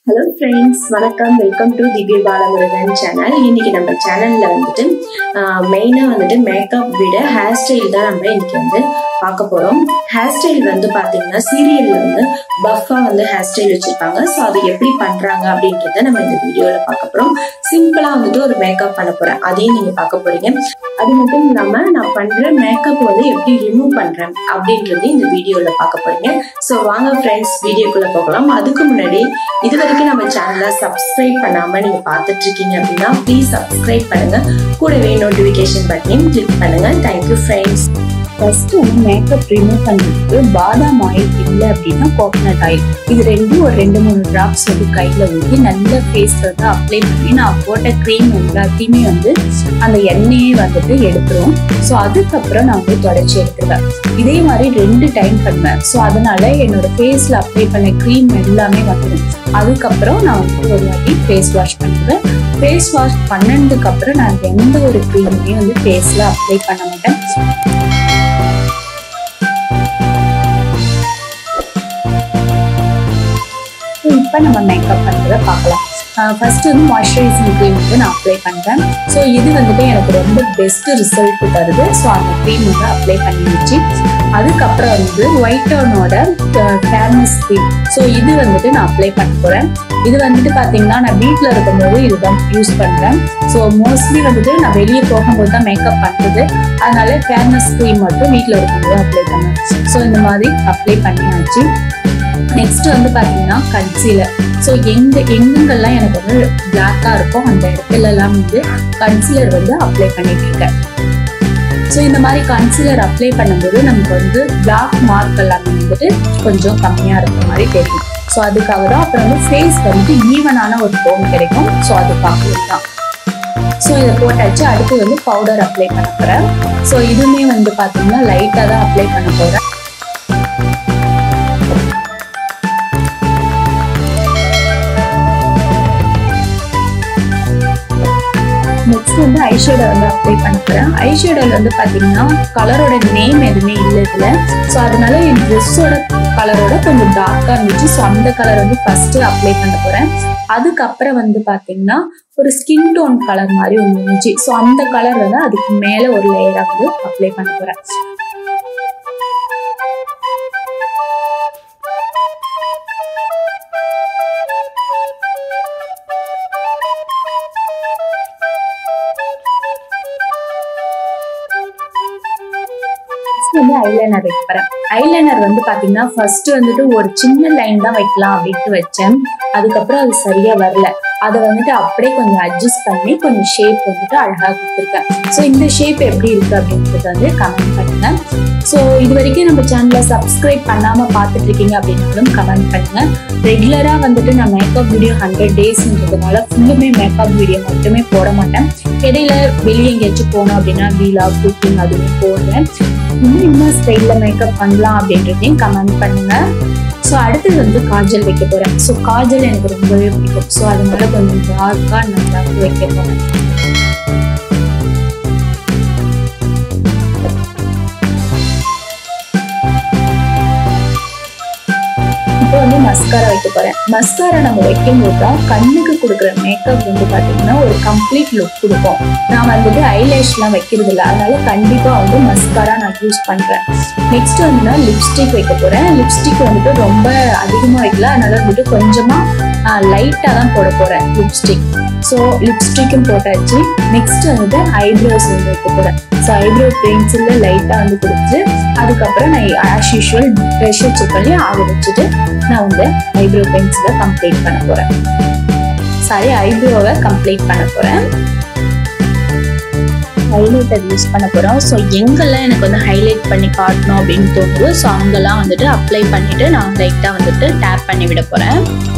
hello friends வணக்கம் welcome to Divya Balamurugan channel இன்னைக்கு நம்ம சேனல்ல வந்துட்டு மெயினாக வந்துட்டு மேக்கப் விட ஹேர் ஸ்டைல் தான் நம்ம இன்னைக்கு வந்து பார்க்க போகிறோம் ஹேர் ஸ்டைல் வந்து பார்த்தீங்கன்னா சீரியலில் வந்து பஃபாக வந்து ஹேர் ஸ்டைல் வச்சுருப்பாங்க ஸோ அது எப்படி பண்ணுறாங்க அப்படின்றத நம்ம இந்த வீடியோவில் பார்க்க போகிறோம் சிம்பிளாக வந்துட்டு ஒரு மேக்கப் பண்ண போகிறேன் அதையும் நீங்கள் பார்க்க போகிறீங்க அது மட்டும் இல்லாமல் நான் பண்ணுற மேக்கப் வந்து எப்படி ரிமூவ் பண்ணுறேன் அப்படின்றதையும் இந்த வீடியோவில் பார்க்க போகிறீங்க ஸோ வாங்க ஃப்ரெண்ட்ஸ் வீடியோக்குள்ளே போகலாம் அதுக்கு முன்னாடி இது வரைக்கும் நம்ம சேனலை சப்ஸ்கிரைப் பண்ணாம நீங்க பார்த்துட்டு இருக்கீங்க அப்படின்னா ப்ளீஸ் சப்ஸ்கிரைப் பண்ணுங்க கூடவே நோட்டிபிகேஷன் பட்டனையும் கிளிக் பண்ணுங்க தேங்க்யூ ஃப்ரெண்ட்ஸ் ஃபர்ஸ்ட் வந்து மேக்கப் ரிமூவ் பண்ணுறதுக்கு பாதாம் ஆயில் இல்லை அப்படின்னா கோகனட் ஆயில் இது ரெண்டும் ஒரு ரெண்டு மூணு ட்ராப்ஸ் வந்து கையில் ஊற்றி நல்ல ஃபேஸ் வந்து அப்ளை பண்ணி நான் போட்ட க்ரீம் எல்லாத்தையுமே வந்து அந்த எண்ணெயே வந்துட்டு எடுத்துரும் ஸோ அதுக்கப்புறம் நான் வந்து தொடச்சி எடுத்துருவேன் இதே மாதிரி ரெண்டு டைம் பண்ணுவேன் ஸோ அதனால என்னோட ஃபேஸில் அப்ளை பண்ண க்ரீம் எல்லாமே வந்துடும் அதுக்கப்புறம் நான் வந்து ஒரு வாட்டி ஃபேஸ் வாஷ் பண்ணுவேன் ஃபேஸ் வாஷ் பண்ணதுக்கு அப்புறம் நான் எந்த ஒரு க்ரீமுமே வந்து ஃபேஸில் அப்ளை பண்ண மாட்டேன் இப்போ நம்ம மேக்கப் பண்ணுறத பார்க்கலாம் ஃபர்ஸ்ட் வந்து மாய்ஸ்சரைசிங் க்ரீம் வந்து நான் அப்ளை பண்ணுறேன் ஸோ இது வந்துட்டு எனக்கு ரொம்ப பெஸ்ட் ரிசல்ட் தருது ஸோ அந்த க்ரீம் வந்து அப்ளை பண்ணிடுச்சு அதுக்கப்புறம் வந்து ஒயிட் டவுனோட ஃபேர்னஸ் க்ரீம் ஸோ இது வந்துட்டு நான் அப்ளை பண்ண போகிறேன் இது வந்துட்டு பார்த்தீங்கன்னா நான் வீட்டில் இருக்கும்போது இதுதான் யூஸ் பண்ணுறேன் ஸோ மோஸ்ட்லி வந்துட்டு நான் வெளியே போகும்போது தான் மேக்கப் பண்ணுறது அதனால ஃபேர்னஸ் க்ரீம் மட்டும் வீட்டில் இருக்கும்போது அப்ளை பண்ணுவேன் ஸோ இந்த மாதிரி அப்ளை பண்ணியாச்சு நெக்ஸ்ட் வந்து பார்த்தீங்கன்னா கன்சீலர் ஸோ எங்க எங்கெங்கெல்லாம் எனக்கு வந்து பிளாக்காக இருக்கும் அந்த இடத்துல எல்லாம் வந்து கன்சீலர் வந்து அப்ளை பண்ணிட்டு இருக்கேன் ஸோ இந்த மாதிரி கன்சீலர் அப்ளை பண்ணும்போது நமக்கு வந்து பிளாக் மார்க் எல்லாமே வந்துட்டு கொஞ்சம் கம்மியாக இருக்கிற மாதிரி தெரியும் ஸோ அதுக்காக தான் அப்புறம் வந்து ஃபேஸ் வந்து ஈவனான ஒரு டோன் கிடைக்கும் ஸோ அதுக்காக தான் ஸோ இதை போட்டாச்சு அடுத்து வந்து பவுடர் அப்ளை பண்ண போகிறேன் ஸோ இதுவுமே வந்து பார்த்தீங்கன்னா லைட்டாக தான் அப்ளை பண்ண போகிறேன் நெக்ஸ்ட் வந்து ஐஷேடோ வந்து அப்ளை பண்ண போகிறேன் ஐஷேடோவில் வந்து பார்த்தீங்கன்னா கலரோட நேம் எதுவுமே இல்லை இதில் ஸோ அதனால என் ட்ரெஸ்ஸோட கலரோட கொஞ்சம் டார்க்காக இருந்துச்சு ஸோ அந்த கலர் வந்து ஃபஸ்ட்டு அப்ளை பண்ண போகிறேன் அதுக்கப்புறம் வந்து பார்த்தீங்கன்னா ஒரு ஸ்கின் டோன் கலர் மாதிரி ஒன்று இருந்துச்சு ஸோ அந்த கலர் வந்து அதுக்கு மேலே ஒரு லேயராக வந்து அப்ளை பண்ண போகிறேன் வந்து ஐலைனர் வைக்க போறேன் ஐலைனர் வந்து பாத்தீங்கன்னா ஃபர்ஸ்ட் வந்துட்டு ஒரு சின்ன லைன் தான் வைக்கலாம் அப்படின்ட்டு வச்சேன் அதுக்கப்புறம் அது சரியா வரல அதை வந்துட்டு அப்படியே கொஞ்சம் அட்ஜஸ்ட் பண்ணி கொஞ்சம் ஷேப் வந்துட்டு அழகா கொடுத்துருக்கேன் ஸோ இந்த ஷேப் எப்படி இருக்கு அப்படின்றது வந்து கமெண்ட் பண்ணுங்க ஸோ இது வரைக்கும் நம்ம சேனலை சப்ஸ்கிரைப் பண்ணாம பார்த்துட்டு இருக்கீங்க அப்படின்னாலும் கமெண்ட் பண்ணுங்க ரெகுலரா வந்துட்டு நான் மேக்கப் வீடியோ ஹண்ட்ரட் டேஸ்ன்றதுனால ஃபுல்லுமே மேக்கப் வீடியோ மட்டுமே போட மாட்டேன் இடையில வெளியே எங்கேயாச்சும் போனோம் அப்படின்னா வீலா குக்கிங் அதுவுமே போடுவேன் இன்னும் என்ன ஸ்டைலில் மேக்கப் பண்ணலாம் அப்படின்றதையும் கமெண்ட் பண்ணுங்க ஸோ அடுத்தது வந்து காஜல் வைக்க போகிறேன் ஸோ காஜல் எனக்கு ரொம்பவே பிடிக்கும் ஸோ அதனால கொஞ்சம் டார்க்காக நல்லா வைக்க போகிறேன் இப்போ வந்து மஸ்காரா வைக்க போறேன் மஸ்காரா நம்ம வைக்கும் போது தான் கண்ணுக்கு கொடுக்குற மேக்கப் வந்து பாத்தீங்கன்னா ஒரு கம்ப்ளீட் லுக் கொடுக்கும் நான் வந்துட்டு ஐலேஷ்லாம் வைக்கிறது இல்லை அதனால கண்டிப்பா வந்து மஸ்காரா நான் யூஸ் பண்றேன் நெக்ஸ்ட் வந்து நான் லிப்ஸ்டிக் வைக்க போறேன் லிப்ஸ்டிக் வந்துட்டு ரொம்ப அதிகமா வைக்கல அதனால வந்துட்டு கொஞ்சமா லைட்டா தான் போட போறேன் லிப்ஸ்டிக் ஸோ லிப்ஸ்டிக்கும் போட்டாச்சு நெக்ஸ்ட் வந்துட்டு ஐப்ரோஸ் வந்து வைக்க போறேன் ஸோ ஐப்ரோ பென்சிலில் லைட்டாக வந்து கொடுத்து அதுக்கப்புறம் நான் ஆஸ் யூஷுவல் ப்ரெஷ் வச்சு பண்ணி ஆக வச்சுட்டு நான் வந்து ஐப்ரோ பென்சிலை கம்ப்ளீட் பண்ண போகிறேன் சாரி ஐப்ரோவை கம்ப்ளீட் பண்ண போகிறேன் ஹைலைட்டர் யூஸ் பண்ண போகிறோம் ஸோ எங்கெல்லாம் எனக்கு வந்து ஹைலைட் பண்ணி காட்டணும் அப்படின்னு தோணுதோ ஸோ அங்கெல்லாம் வந்துட்டு அப்ளை பண்ணிவிட்டு நான் லைட்டாக வந்துட்டு டேப் பண்ணி விட போகிறேன்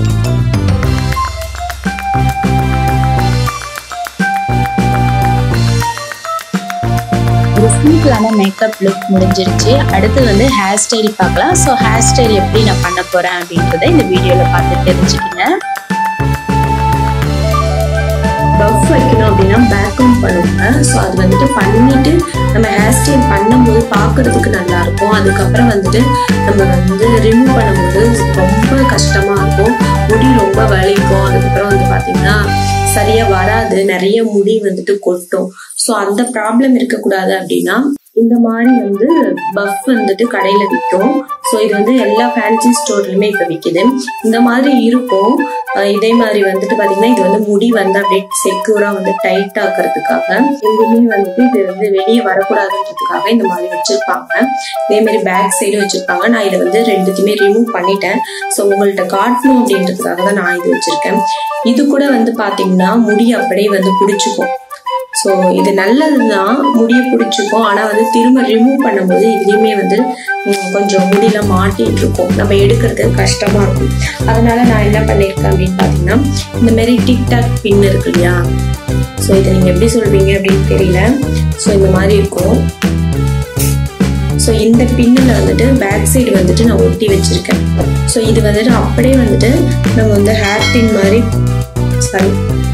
ஒரு சிம்பிளான மேக்கப் லுக் முடிஞ்சிருச்சு அடுத்து வந்து ஹேர் ஸ்டைல் பார்க்கலாம் ஸோ ஹேர் ஸ்டைல் எப்படி நான் பண்ண போகிறேன் அப்படின்றத இந்த வீடியோவில் பார்த்து தெரிஞ்சுக்கிங்க பஃப் வைக்கணும் அப்படின்னா பேக்ரவுண்ட் பண்ணுவாங்க ஸோ அது வந்துட்டு பண்ணிட்டு நம்ம ஹேர் ஸ்டைல் பண்ணும்போது பார்க்கறதுக்கு நல்லா இருக்கும் அதுக்கப்புறம் வந்துட்டு நம்ம வந்து ரிமூவ் பண்ணும்போது ரொம்ப கஷ்டமா இருக்கும் முடி ரொம்ப வலிக்கும் அதுக்கப்புறம் வந்து பாத்தீங்கன்னா சரியா வராது நிறைய முடி வந்துட்டு கொட்டும் ஸோ அந்த ப்ராப்ளம் இருக்கக்கூடாது அப்படின்னா இந்த மாதிரி வந்து பஃப் வந்துட்டு கடையில விற்கும் ஸோ இது வந்து எல்லா ஃபேன்சி ஸ்டோர்லயுமே இப்போ விற்கிது இந்த மாதிரி இருக்கும் அஹ் இதே மாதிரி வந்துட்டு பாத்தீங்கன்னா இது வந்து முடி வந்து அப்படியே செக்யூரா வந்து டைட் ஆக்குறதுக்காக எங்குமே வந்துட்டு இது வந்து வெளியே வரக்கூடாதுன்றதுக்காக இந்த மாதிரி வச்சிருப்பாங்க இதே மாதிரி பேக் சைடு வச்சிருப்பாங்க நான் இதை வந்து ரெண்டுத்தையுமே ரிமூவ் பண்ணிட்டேன் ஸோ உங்கள்கிட்ட காட்டணும் அப்படின்றதுக்காக தான் நான் இது வச்சிருக்கேன் இது கூட வந்து பாத்தீங்கன்னா முடி அப்படியே வந்து பிடிச்சிக்கும் ஸோ இது நல்லதுதான் முடிய பிடிச்சிக்கும் ஆனால் வந்து திரும்ப ரிமூவ் பண்ணும்போது இதுலேயுமே வந்து ம், கொஞ்சம் முடியெல்லாம் மாட்டிட்டு இருக்கும் நம்ம எடுக்கிறது கஷ்டமா இருக்கும் அதனால நான் என்ன பண்ணியிருக்கேன் அப்படின்னு பார்த்தீங்கன்னா இந்த மாதிரி டிக்டாக் பின் இருக்கு இல்லையா ஸோ இதை நீங்கள் எப்படி சொல்வீங்க அப்படின்னு தெரியல ஸோ இந்த மாதிரி இருக்கும் ஸோ இந்த பின்னில் வந்துட்டு பேக் சைடு வந்துட்டு நான் ஒட்டி வச்சிருக்கேன் ஸோ இது வந்துட்டு அப்படியே வந்துட்டு நம்ம வந்து ஹேர் பின் மாதிரி சாரி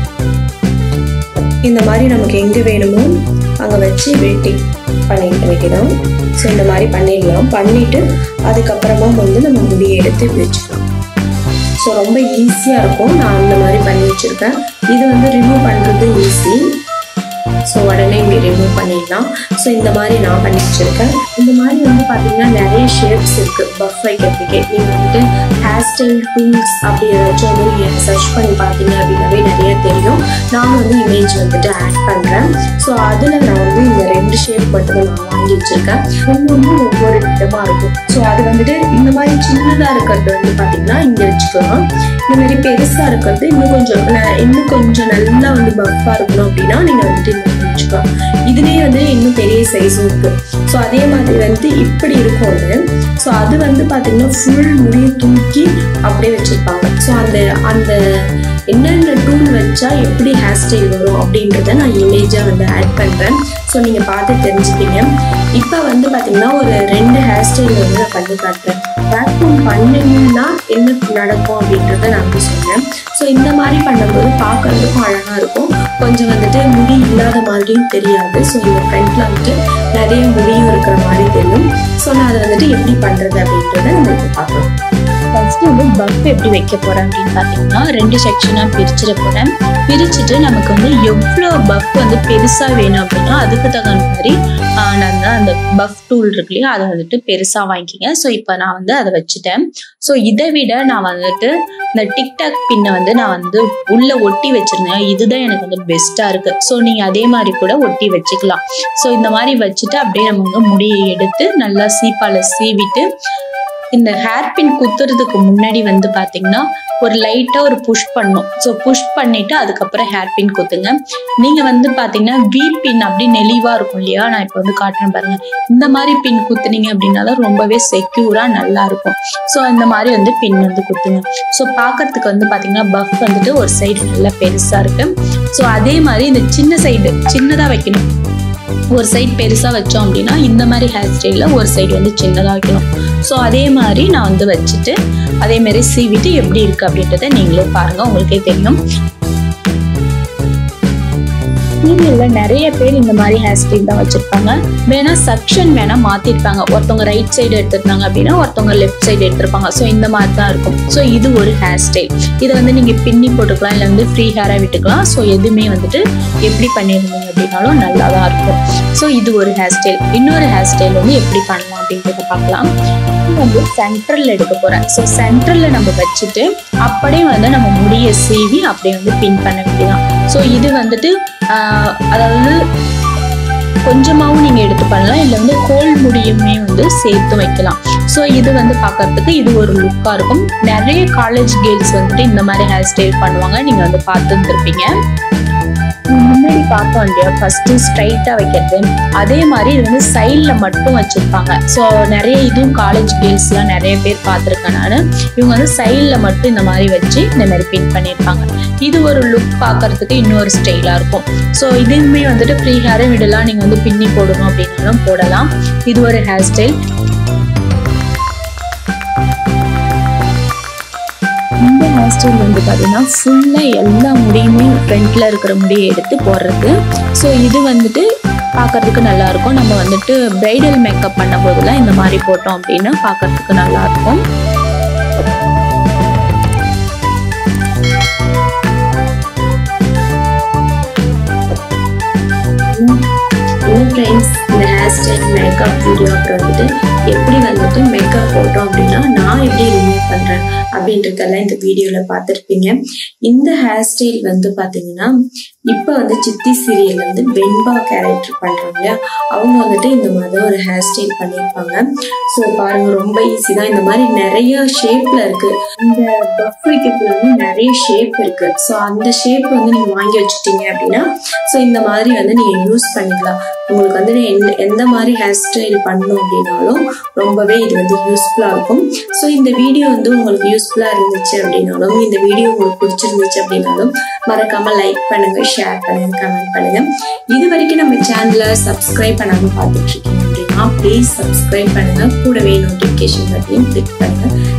இந்த மாதிரி நமக்கு எங்கே வேணுமோ அங்கே வச்சு வெட்டி பண்ணிட்டு வைக்கிறோம் ஸோ இந்த மாதிரி பண்ணிடலாம் பண்ணிட்டு அதுக்கப்புறமா வந்து நம்ம முடியை எடுத்து இப்படி வச்சுக்கலாம் ஸோ ரொம்ப ஈஸியாக இருக்கும் நான் அந்த மாதிரி பண்ணி வச்சுருக்கேன் இது வந்து ரிமூவ் பண்ணுறது ஈஸி ஸோ உடனே இப்படி ரிமூவ் பண்ணிடலாம் ஸோ இந்த மாதிரி நான் பண்ணி வச்சுருக்கேன் இந்த மாதிரி வந்து பார்த்தீங்கன்னா நிறைய ஷேப்ஸ் இருக்குது பஃப் வைக்கிறதுக்கே நீங்கள் வந்துட்டு ஹேர் ஸ்டைல் டூல்ஸ் அப்படி ஏதாச்சும் வந்து நீங்கள் சர்ச் பண்ணி பார்த்தீங்க அப்படின்னாவே நிறைய தெரியும் நான் வந்து இமேஜ் வந்துட்டு ஆட் பண்ணுறேன் ஸோ அதில் நான் வந்து இந்த ரெண்டு ஷேப் மட்டும் நான் வாங்கி வச்சுருக்கேன் ஒன்று வந்து ஒவ்வொரு விதமாக இருக்கும் ஸோ அது வந்துட்டு இந்த மாதிரி சின்னதாக இருக்கிறது வந்து பார்த்தீங்கன்னா இங்கே வச்சுக்கலாம் இந்த மாதிரி பெருசாக இருக்கிறது இன்னும் கொஞ்சம் ந- இன்னும் கொஞ்சம் நல்லா வந்து பஃப்பாக இருக்கணும் அப்படின்னா நீங்கள் வந்துட்டு இந்த மாதிரி வச்சுக்கலாம் இதுலேயே வந்து இன்னும் பெரிய சைஸும் இருக்கு ஸோ அதே மாதிரி வந்து இப்படி இருக்கும் அது ஸோ அது வந்து பார்த்தீங்கன்னா ஃபுல் முடியை தூக்கி அப்படியே வச்சிருப்பாங்க ஸோ அந்த அந்த என்னென்ன டூல் வச்சா எப்படி ஹேர் ஸ்டைல் வரும் அப்படின்றத நான் இமேஜாக வந்து ஆட் பண்ணுறேன் ஸோ நீங்கள் பார்த்து தெரிஞ்சுப்பீங்க இப்போ வந்து பார்த்தீங்கன்னா ஒரு ரெண்டு ஹேர் ஸ்டைல் வந்து நான் பண்ணி காட்டுறேன் வேக்யூம் பண்ணீங்கன்னா என்ன நடக்கும் அப்படின்றத நான் வந்து சொல்றேன் ஸோ இந்த மாதிரி பண்ணும்போது பார்க்கறதுக்கும் அழகாக இருக்கும் கொஞ்சம் வந்துட்டு முடி இல்லாத மாதிரியும் தெரியாது ஸோ இந்த ஃப்ரண்ட்ல வந்துட்டு நிறைய முடியும் இருக்கிற மாதிரி தெரியும் ஸோ நான் அதை வந்துட்டு எப்படி பண்ணுறது அப்படின்றத நம்ம இப்போ பார்க்கலாம் ஃபர்ஸ்ட் வந்து பஃப் எப்படி வைக்க போறேன் அப்படின்னு பார்த்தீங்கன்னா ரெண்டு செக்ஷனாக பிரிச்சிட போறேன் பிரிச்சுட்டு நமக்கு வந்து எவ்வளோ பஃப் வந்து பெருசா வேணும் அப்படின்னா அதுக்கு தகுந்த மாதிரி ஆஹ், நான் தான் அந்த பஃப் டூல் இருக்கு இல்லையா அதை வந்துட்டு பெருசா வாங்கிக்கிங்க ஸோ இப்போ நான் வந்து அதை வச்சுட்டேன் ஸோ இதை விட நான் வந்துட்டு இந்த டிக்டாக் பின்னை வந்து நான் வந்து உள்ள ஒட்டி வச்சிருந்தேன் இதுதான் எனக்கு வந்து பெஸ்டா இருக்கு ஸோ நீங்க அதே மாதிரி கூட ஒட்டி வச்சுக்கலாம் ஸோ இந்த மாதிரி வச்சுட்டு அப்படியே நம்ம வந்து முடியை எடுத்து நல்லா சீப்பால சீவிட்டு இந்த ஹேர் பின் குத்துறதுக்கு முன்னாடி வந்து பாத்தீங்கன்னா ஒரு லைட்டா ஒரு புஷ் பண்ணும் ஸோ புஷ் பண்ணிட்டு அதுக்கப்புறம் ஹேர் பின் குத்துங்க நீங்க வந்து பாத்தீங்கன்னா வி பின் அப்படி நெளிவா இருக்கும் இல்லையா நான் இப்போ வந்து காட்டுறேன் பாருங்க இந்த மாதிரி பின் குத்துனீங்க அப்படின்னாலும் ரொம்பவே செக்யூரா நல்லா இருக்கும் ஸோ இந்த மாதிரி வந்து பின் வந்து குத்துங்க ஸோ பார்க்கறதுக்கு வந்து பாத்தீங்கன்னா பஃப் வந்துட்டு ஒரு சைடு நல்லா பெருசா இருக்கு ஸோ அதே மாதிரி இந்த சின்ன சைடு சின்னதா வைக்கணும் ஒரு சைடு பெருசா வச்சோம் அப்படின்னா இந்த மாதிரி ஹேர் ஸ்டைல்ல ஒரு சைடு வந்து சின்னதா வைக்கணும் ஸோ அதே மாதிரி நான் வந்து வச்சுட்டு அதே மாதிரி சீவிட்டு எப்படி இருக்கு அப்படின்றத நீங்களே பாருங்க உங்களுக்கே தெரியும் சீரியல்ல நிறைய பேர் இந்த மாதிரி ஹேர் ஸ்டைல் தான் வச்சிருப்பாங்க வேணா செக்ஷன் வேணா மாத்திருப்பாங்க ஒருத்தவங்க ரைட் சைடு எடுத்திருந்தாங்க அப்படின்னா ஒருத்தவங்க லெஃப்ட் சைடு எடுத்திருப்பாங்க ஸோ இந்த மாதிரி தான் இருக்கும் ஸோ இது ஒரு ஹேர் ஸ்டைல் இதை வந்து நீங்க பின்னி போட்டுக்கலாம் இல்லை வந்து ஃப்ரீ ஹேரா விட்டுக்கலாம் ஸோ எதுவுமே வந்துட்டு எப்படி பண்ணியிருந்தீங்க அப்படின்னாலும் நல்லா தான் இருக்கும் ஸோ இது ஒரு ஹேர் ஸ்டைல் இன்னொரு ஹேர் ஸ்டைல் வந்து எப்படி பண்ணலாம் அப்படின்றத பார்க்கலாம் இது வந்து சென்ட்ரல் எடுக்க போறேன் ஸோ சென்ட்ரல்ல நம்ம வச்சுட்டு அப்படியே வந்து நம்ம முடியை சீவி அப்படியே வந்து பின் பண்ண வேண்டியதான் ஸோ இது வந்துட்டு ஆஹ், அதாவது கொஞ்சமாவும் நீங்க எடுத்து பண்ணலாம் இல்லை வந்து கோல் முடியுமே வந்து சேர்த்து வைக்கலாம் ஸோ இது வந்து பார்க்கறதுக்கு இது ஒரு லுக்கா இருக்கும் நிறைய காலேஜ் கேர்ள்ஸ் வந்துட்டு இந்த மாதிரி ஹேர் ஸ்டைல் பண்ணுவாங்க நீங்க வந்து பார்த்துருப்பீங்க முன்னாடி பார்த்தோம் இல்லையா ஃபர்ஸ்ட் ஸ்ட்ரைட்டா வைக்கிறது அதே மாதிரி இது வந்து சைட்ல மட்டும் வச்சிருப்பாங்க ஸோ நிறைய இதுவும் காலேஜ் கேர்ள்ஸ்லாம் நிறைய பேர் பார்த்துருக்கேன் நான் இவங்க வந்து சைட்ல மட்டும் இந்த மாதிரி வச்சு இந்த மாதிரி பின் பண்ணியிருப்பாங்க இது ஒரு லுக் பார்க்கறதுக்கு இன்னொரு ஸ்டைலா இருக்கும் ஸோ இதுவுமே வந்துட்டு ஃப்ரீ ஹேரும் விடலாம் நீங்க வந்து பின்னி போடணும் அப்படின்னாலும் போடலாம் இது ஒரு ஹேர் ஸ்டைல் இந்த ஹேர் ஸ்டைல் வந்து பார்த்தீங்கன்னா ஃபுல்லாக எல்லா முடியுமே ஃப்ரண்ட்டில் இருக்கிற முடியை எடுத்து போடுறது ஸோ இது வந்துட்டு பார்க்கறதுக்கு நல்லா இருக்கும் நம்ம வந்துட்டு பிரைடல் மேக்கப் பண்ண போதெல்லாம் இந்த மாதிரி போட்டோம் அப்படின்னா பார்க்கறதுக்கு நல்லா இருக்கும் இன்னும் ஃப்ரெண்ட்ஸ் இந்த ஹேர் ஸ்டைல் மேக்கப் வீடியோ அப்புறம் வந்துட்டு எப்படி வந்துட்டு மேக்கப் போட்டோம் அப்படின்னா நான் எப்படி ரிமூவ் பண்ணுறேன் அப்படின்றதெல்லாம் இந்த வீடியோவில் பார்த்துருப்பீங்க இந்த ஹேர் ஸ்டைல் வந்து பார்த்தீங்கன்னா இப்போ வந்து சித்தி சீரியல் வந்து வெண்பா கேரக்டர் பண்ணுறாங்க இல்லையா அவங்க வந்துட்டு இந்த மாதிரி ஒரு ஹேர் ஸ்டைல் பண்ணியிருப்பாங்க ஸோ பாருங்க ரொம்ப ஈஸி தான் இந்த மாதிரி நிறைய ஷேப்பில் இருக்கு இந்த பஃப் வைக்கிறதுல வந்து நிறைய ஷேப் இருக்கு ஸோ அந்த ஷேப் வந்து நீங்கள் வாங்கி வச்சுட்டீங்க அப்படின்னா ஸோ இந்த மாதிரி வந்து நீங்கள் யூஸ் பண்ணிக்கலாம் உங்களுக்கு வந்து எந்த எந்த மாதிரி ஹேர் ஸ்டைல் பண்ணணும் அப்படின்னாலும் ரொம்பவே இது வந்து யூஸ்ஃபுல்லாக இருக்கும் ஸோ இந்த வீடியோ வந்து உங்களுக்கு யூஸ்ஃபுல்லாக இருந்துச்சு அப்படின்னாலும் இந்த வீடியோ உங்களுக்கு பிடிச்சிருந்துச்சு அப்படின்னாலும் மறக்காம லைக் பண்ணுங்க ஷேர் பண்ணுங்க கமெண்ட் பண்ணுங்க இது வரைக்கும் நம்ம சேனலை சப்ஸ்கிரைப் பண்ணாமல் பார்த்துட்டு இருக்கீங்க அப்படின்னா ப்ளீஸ் சப்ஸ்கிரைப் பண்ணுங்க கூடவே நோட்டிஃபிகேஷன் பற்றியும் கிளிக் பண்ணுங்க